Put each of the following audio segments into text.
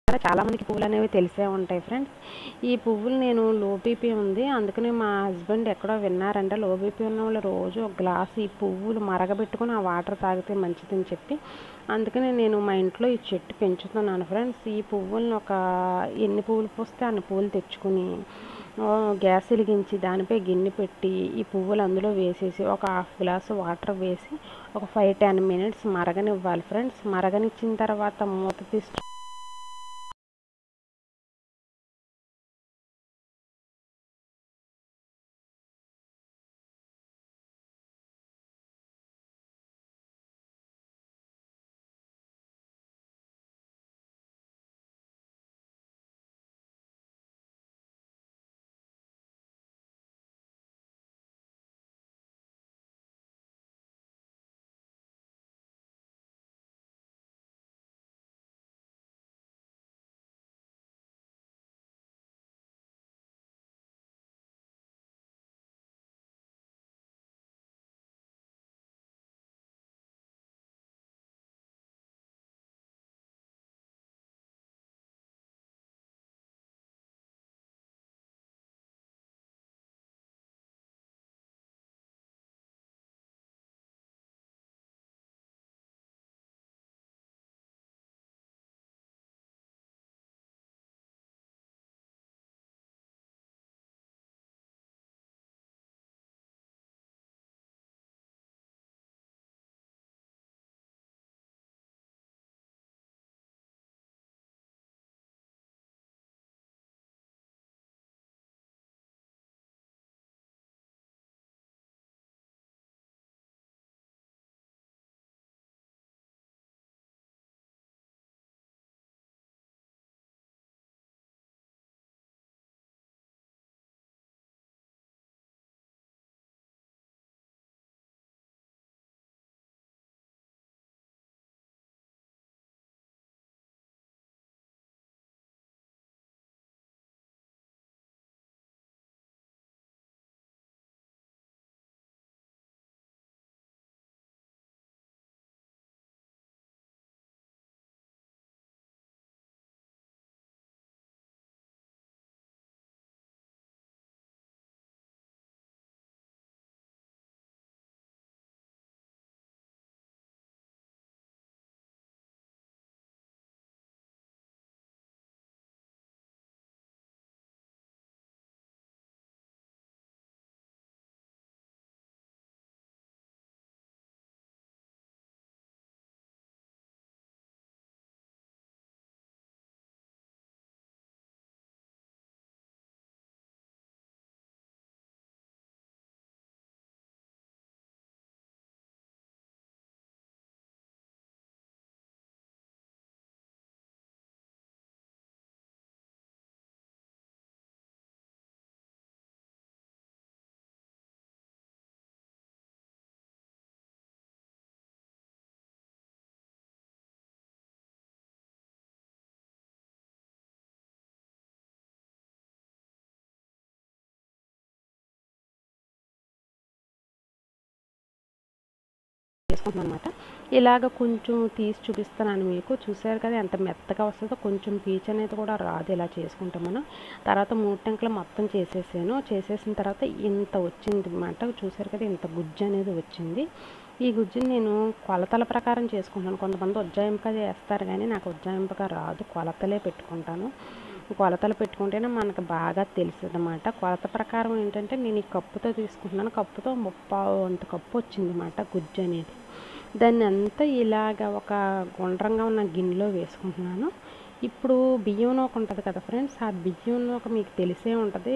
చాలా మందికి పువ్వులు అనేవి తెలిసే ఉంటాయి ఫ్రెండ్స్ ఈ పువ్వులు నేను లో బీపీ ఉంది అందుకని మా హస్బెండ్ ఎక్కడో విన్నారంటే లో బీపీ ఉన్న వాళ్ళు రోజు ఒక గ్లాస్ ఈ పువ్వులు మరగబెట్టుకుని ఆ వాటర్ తాగితే మంచిదని చెప్పి అందుకని నేను మా ఇంట్లో ఈ చెట్టు పెంచుతున్నాను ఫ్రెండ్స్ ఈ పువ్వులను ఒక ఎన్ని పువ్వులు పూస్తే అన్ని పువ్వులు తెచ్చుకుని ఆ, గ్యాస్ వెలిగించి దానిపై గిన్నె పెట్టి ఈ పువ్వులు అందులో వేసేసి ఒక హాఫ్ గ్లాస్ వాటర్ వేసి ఒక ఫైవ్ టెన్ మినిట్స్ మరగనివ్వాలి ఫ్రెండ్స్ మరగనిచ్చిన తర్వాత మూత తీసి చేసుకుంటున్నాను అనమాట ఇలాగ కొంచెం తీసి చూపిస్తున్నాను మీకు చూసారు కదా ఎంత మెత్తగా వస్తుందో కొంచెం పీచ్ అనేది కూడా రాదు ఇలా చేసుకుంటాం మనం తర్వాత మూడు టెంకలు మొత్తం చేసేసాను చేసేసిన తర్వాత ఇంత వచ్చింది అనమాట చూసారు కదా ఇంత గుజ్జు అనేది వచ్చింది ఈ గుజ్జుని నేను కొలతల ప్రకారం చేసుకుంటాను కొంతమంది ఉజ్జాయింపుగా చేస్తారు కానీ నాకు ఉజ్జాయింపుగా రాదు కొలతలే పెట్టుకుంటాను కొలతలు పెట్టుకుంటేనే మనకు బాగా తెలుస్తుంది అనమాట కొలత ప్రకారం ఏంటంటే నేను ఈ కప్పుతో తీసుకుంటున్నాను కప్పుతో ముప్పావు అంత కప్పు వచ్చింది అనమాట గుజ్జు అనేది దాన్ని అంతా ఇలాగ ఒక గుండ్రంగా ఉన్న గిన్నెలో వేసుకుంటున్నాను ఇప్పుడు బియ్యం నూక ఉంటుంది కదా ఫ్రెండ్స్ ఆ బియ్యం నూక మీకు తెలిసే ఉంటుంది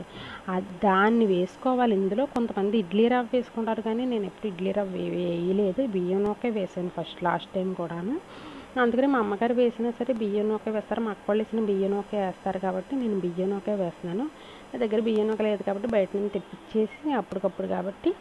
ఆ- దాన్ని వేసుకోవాలి ఇందులో కొంతమంది ఇడ్లీ రవ్వ వేసుకుంటారు కానీ నేను ఎప్పుడు ఇడ్లీ రవ్వ వే- వేయలేదు బియ్యం నూకే వేసాను ఫస్ట్ లాస్ట్ టైం కూడాను అందుకని మా అమ్మగారు వేసినా సరే బియ్యం నూకే వేస్తారు మా అక్క వాళ్ళు వేసిన బియ్యం నూకే వేస్తారు కాబట్టి నేను బియ్యం నూకే వేస్తున్నాను నా దగ్గర బియ్యం నూక లేదు కాబట్టి బయట నుంచి తెప్పించేసి అప్పటికప్పుడు కాబట్టి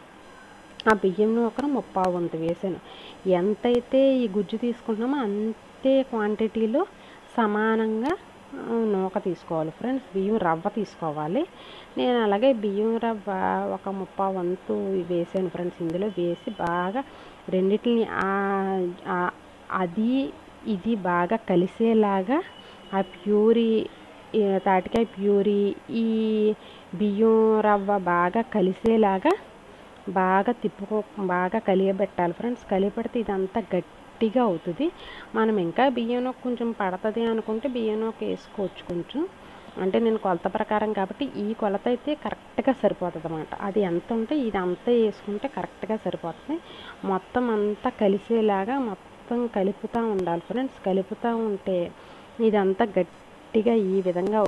ఆ బియ్యం నూకను ముప్పావు వంతు వేసాను ఎంతైతే ఈ గుజ్జు తీసుకుంటున్నామో అంతే క్వాంటిటీలో సమానంగా ఆ, నూక తీసుకోవాలి ఫ్రెండ్స్ బియ్యం రవ్వ తీసుకోవాలి నేను అలాగే బియ్యం రవ్వ ఒక ముప్పావు వంతు వేసాను ఫ్రెండ్స్ ఇందులో వేసి బాగా రెండిటిని ఆ- ఆ- అది ఇది బాగా కలిసేలాగా ఆ ప్యూరీ ఈ తాటికాయ ప్యూరీ ఈ బియ్యం రవ్వ బాగా కలిసేలాగా బాగా తిప్పుకో బాగా కలియబెట్టాలి ఫ్రెండ్స్ కలియబెడితే ఇదంతా గట్టిగా అవుతుంది మనం ఇంకా బియ్యం నూక కొంచెం పడుతుంది అనుకుంటే బియ్యం నూక వేసుకోవచ్చు కొంచెం అంటే నేను కొలత ప్రకారం కాబట్టి ఈ కొలత అయితే కరెక్ట్గా సరిపోతుంది అన్నమాట అది ఎంత ఉంటే ఇది అంతా వేసుకుంటే కరెక్ట్గా సరిపోతుంది మొత్తం అంతా కలిసేలాగా మొత్తం కలుపుతూ ఉండాలి ఫ్రెండ్స్ కలుపుతూ ఉంటే ఇదంతా గట్టిగా ఈ విధంగా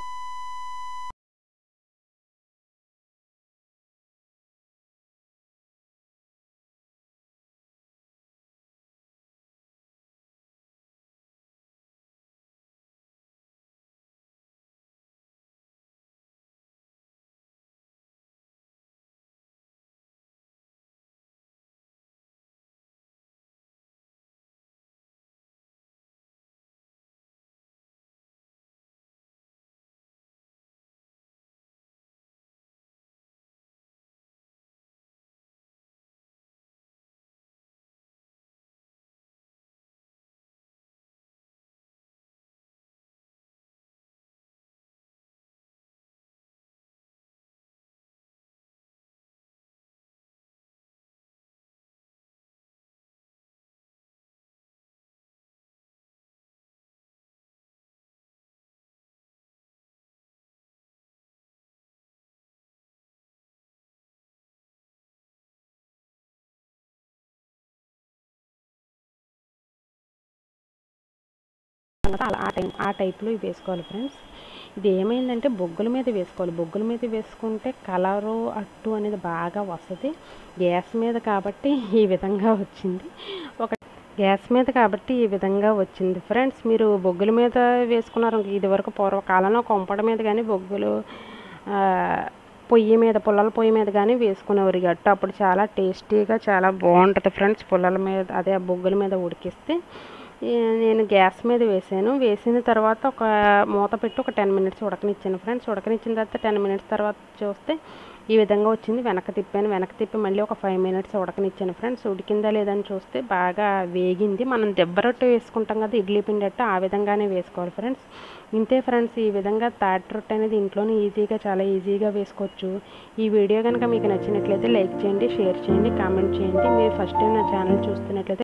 తర్వాత అలా ఆ టైం ఆ టైప్లో ఇవి వేసుకోవాలి ఫ్రెండ్స్ ఇది ఏమైందంటే బొగ్గుల మీద వేసుకోవాలి బొగ్గుల మీద వేసుకుంటే కలరు అట్టు అనేది బాగా వస్తుంది గ్యాస్ మీద కాబట్టి ఈ విధంగా వచ్చింది ఒక గ్యాస్ మీద కాబట్టి ఈ విధంగా వచ్చింది ఫ్రెండ్స్ మీరు బొగ్గుల మీద వేసుకున్నారు ఇదివరకు పూర్వకాలంలో కొంపడ మీద కానీ బొగ్గులు ఆ, పొయ్యి మీద పుల్లల పొయ్యి మీద కానీ వేసుకునేవారు గట్టు అప్పుడు చాలా టేస్టీగా చాలా బాగుంటుంది ఫ్రెండ్స్ పుల్లల మీద అదే ఆ బొగ్గుల మీద ఉడికిస్తే ఈ నేను గ్యాస్ మీద వేసాను వేసిన తర్వాత ఒక మూత పెట్టి ఒక టెన్ మినిట్స్ ఉడకనిచ్చాను ఫ్రెండ్స్ ఉడకనిచ్చిన తర్వాత టెన్ మినిట్స్ తర్వాత చూస్తే ఈ విధంగా వచ్చింది వెనక తిప్పాను వెనక తిప్పి మళ్ళీ ఒక ఫైవ్ మినిట్స్ ఉడకనిచ్చాను ఫ్రెండ్స్ ఉడికిందా లేదని చూస్తే బాగా వేగింది మనం దెబ్బ రొట్టె వేసుకుంటాం కదా ఇడ్లీ పిండి అట్ట ఆ విధంగానే వేసుకోవాలి ఫ్రెండ్స్ ఇంతే ఫ్రెండ్స్ ఈ విధంగా తాటి రొట్టె అనేది ఇంట్లోనే ఈజీగా చాలా ఈజీగా వేసుకోవచ్చు ఈ వీడియో కనుక మీకు నచ్చినట్లయితే లైక్ చేయండి షేర్ చేయండి కామెంట్ చేయండి మీరు ఫస్ట్ టైం నా ఛానల్ చూస్తున్నట్లయితే